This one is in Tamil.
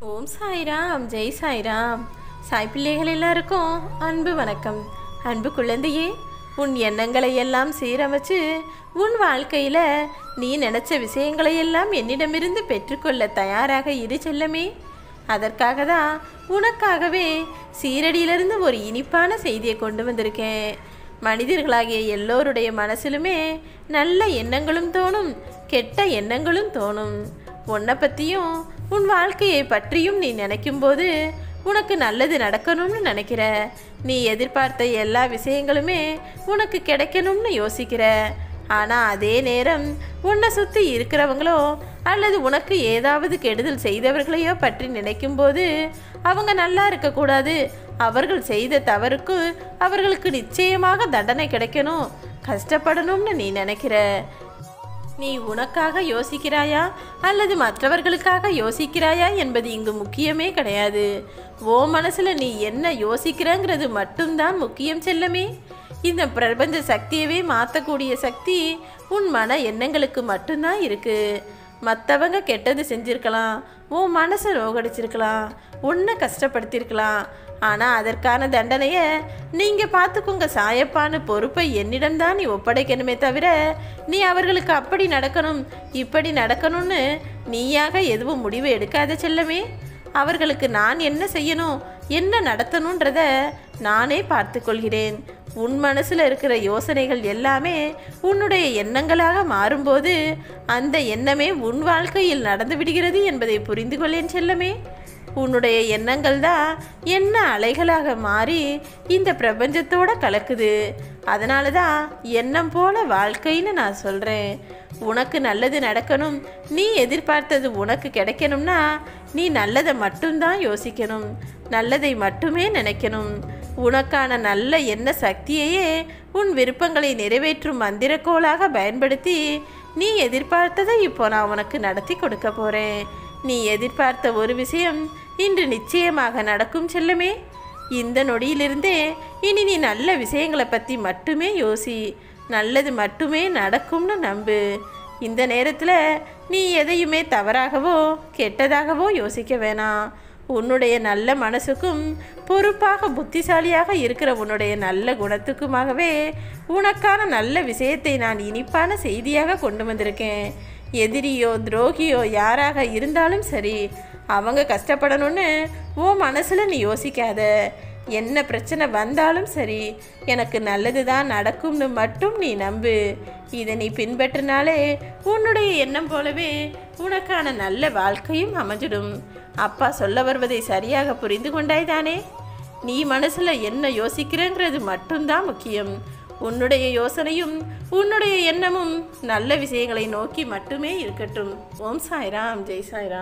ஓம் சாய்ராம் ஜெய் சாய்ராம் சாய் பிள்ளைகள் எல்லாருக்கும் அன்பு வணக்கம் அன்பு குழந்தையே உன் எண்ணங்களை எல்லாம் சீரமைச்சு உன் வாழ்க்கையில் நீ நினச்ச விஷயங்களை எல்லாம் என்னிடமிருந்து பெற்றுக்கொள்ள தயாராக இரு செல்லமே அதற்காக தான் உனக்காகவே சீரடியிலிருந்து ஒரு இனிப்பான செய்தியை கொண்டு வந்திருக்கேன் மனிதர்களாகிய எல்லோருடைய மனசிலுமே நல்ல எண்ணங்களும் தோணும் கெட்ட எண்ணங்களும் தோணும் உன்னை பற்றியும் உன் வாழ்க்கையை பற்றியும் நீ நினைக்கும்போது உனக்கு நல்லது நடக்கணும்னு நினைக்கிற நீ எதிர்பார்த்த எல்லா விஷயங்களுமே உனக்கு கிடைக்கணும்னு யோசிக்கிற ஆனால் அதே நேரம் உன்னை சுற்றி இருக்கிறவங்களோ அல்லது உனக்கு ஏதாவது கெடுதல் செய்தவர்களையோ பற்றி நினைக்கும்போது அவங்க நல்லா இருக்கக்கூடாது அவர்கள் செய்த தவறுக்கு அவர்களுக்கு நிச்சயமாக தண்டனை கிடைக்கணும் கஷ்டப்படணும்னு நீ நினைக்கிற நீ உனக்காக யோசிக்கிறாயா அல்லது மற்றவர்களுக்காக யோசிக்கிறாயா என்பது இங்கு முக்கியமே கிடையாது ஓ மனசுல நீ என்ன யோசிக்கிறங்கிறது மட்டும்தான் முக்கியம் செல்லமே இந்த பிரபஞ்ச சக்தியவே மாற்றக்கூடிய சக்தி உன் மன எண்ணங்களுக்கு மட்டும்தான் இருக்கு மற்றவங்க கெட்டது செஞ்சிருக்கலாம் உன் மனசை நோகடிச்சிருக்கலாம் உன்னை கஷ்டப்படுத்தியிருக்கலாம் ஆனால் அதற்கான தண்டனையை நீங்கள் பார்த்துக்கோங்க சாயப்பான பொறுப்பை என்னிடம்தான் நீ ஒப்படைக்கணுமே தவிர நீ அவர்களுக்கு அப்படி நடக்கணும் இப்படி நடக்கணும்னு நீயாக எதுவும் முடிவு எடுக்காத செல்லமே அவர்களுக்கு நான் என்ன செய்யணும் என்ன நடத்தணுன்றத நானே பார்த்து கொள்கிறேன் உன் மனசில் இருக்கிற யோசனைகள் எல்லாமே உன்னுடைய எண்ணங்களாக மாறும்போது அந்த எண்ணமே உன் வாழ்க்கையில் நடந்து விடுகிறது என்பதை புரிந்து கொள்ளேன் செல்லமே உன்னுடைய எண்ணங்கள் தான் என்ன அலைகளாக மாறி இந்த பிரபஞ்சத்தோட கலக்குது அதனால தான் எண்ணம் போல வாழ்க்கைன்னு நான் சொல்கிறேன் உனக்கு நல்லது நடக்கணும் நீ எதிர்பார்த்தது உனக்கு கிடைக்கணும்னா நீ நல்லதை மட்டும்தான் யோசிக்கணும் நல்லதை மட்டுமே நினைக்கணும் உனக்கான நல்ல எண்ண சக்தியையே உன் விருப்பங்களை நிறைவேற்றும் மந்திரக்கோளாக பயன்படுத்தி நீ எதிர்பார்த்ததை இப்போ நான் உனக்கு நடத்தி கொடுக்க போகிறேன் நீ எதிர்பார்த்த ஒரு விஷயம் இன்று நிச்சயமாக நடக்கும் செல்லமே இந்த நொடியிலிருந்தே இனி நீ நல்ல விஷயங்களை பற்றி மட்டுமே யோசி நல்லது மட்டுமே நடக்கும்னு நம்பு இந்த நேரத்தில் நீ எதையுமே தவறாகவோ கெட்டதாகவோ யோசிக்க வேணாம் உன்னுடைய நல்ல மனசுக்கும் பொறுப்பாக புத்திசாலியாக இருக்கிற உன்னுடைய நல்ல குணத்துக்குமாகவே உனக்கான நல்ல விஷயத்தை நான் இனிப்பான செய்தியாக கொண்டு வந்திருக்கேன் எதிரியோ துரோகியோ யாராக இருந்தாலும் சரி அவங்க கஷ்டப்படணும்னு உன் மனசில் நீ யோசிக்காத என்ன பிரச்சனை வந்தாலும் சரி எனக்கு நல்லது தான் நடக்கும்னு மட்டும் நீ நம்பு இதை நீ பின்பற்றினாலே உன்னுடைய எண்ணம் போலவே உனக்கான நல்ல வாழ்க்கையும் அமைஞ்சிடும் அப்பா சொல்ல வருவதை சரியாக புரிந்து கொண்டாய் தானே நீ மனசில் என்ன யோசிக்கிறேங்கிறது மட்டும்தான் முக்கியம் உன்னுடைய யோசனையும் உன்னுடைய எண்ணமும் நல்ல விஷயங்களை நோக்கி மட்டுமே இருக்கட்டும் ஓம் சாய்ராம் ஜெய் சாய்ராம்